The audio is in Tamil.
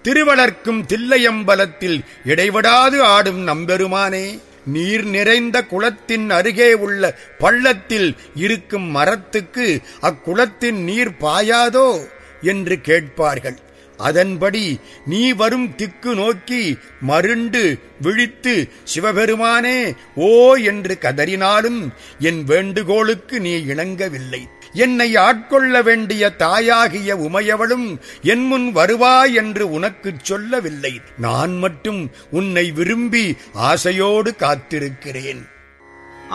திருவளர்க்கும் தில்லையம்பலத்தில் இடைவிடாது ஆடும் நம்பெருமானே நீர் நிறைந்த குளத்தின் அருகே உள்ள பள்ளத்தில் இருக்கும் மரத்துக்கு அக்குளத்தின் நீர் பாயாதோ என்று கேட்பார்கள் அதன்படி நீ வரும் திக்கு நோக்கி மருண்டு விழித்து சிவபெருமானே ஓ என்று கதறினாலும் என் வேண்டுகோளுக்கு நீ இணங்கவில்லை என்னை ஆட்கொள்ள வேண்டிய தாயாகிய உமையவளும் என் முன் வருவாய் என்று உனக்குச் சொல்லவில்லை நான் மட்டும் உன்னை விரும்பி ஆசையோடு காத்திருக்கிறேன்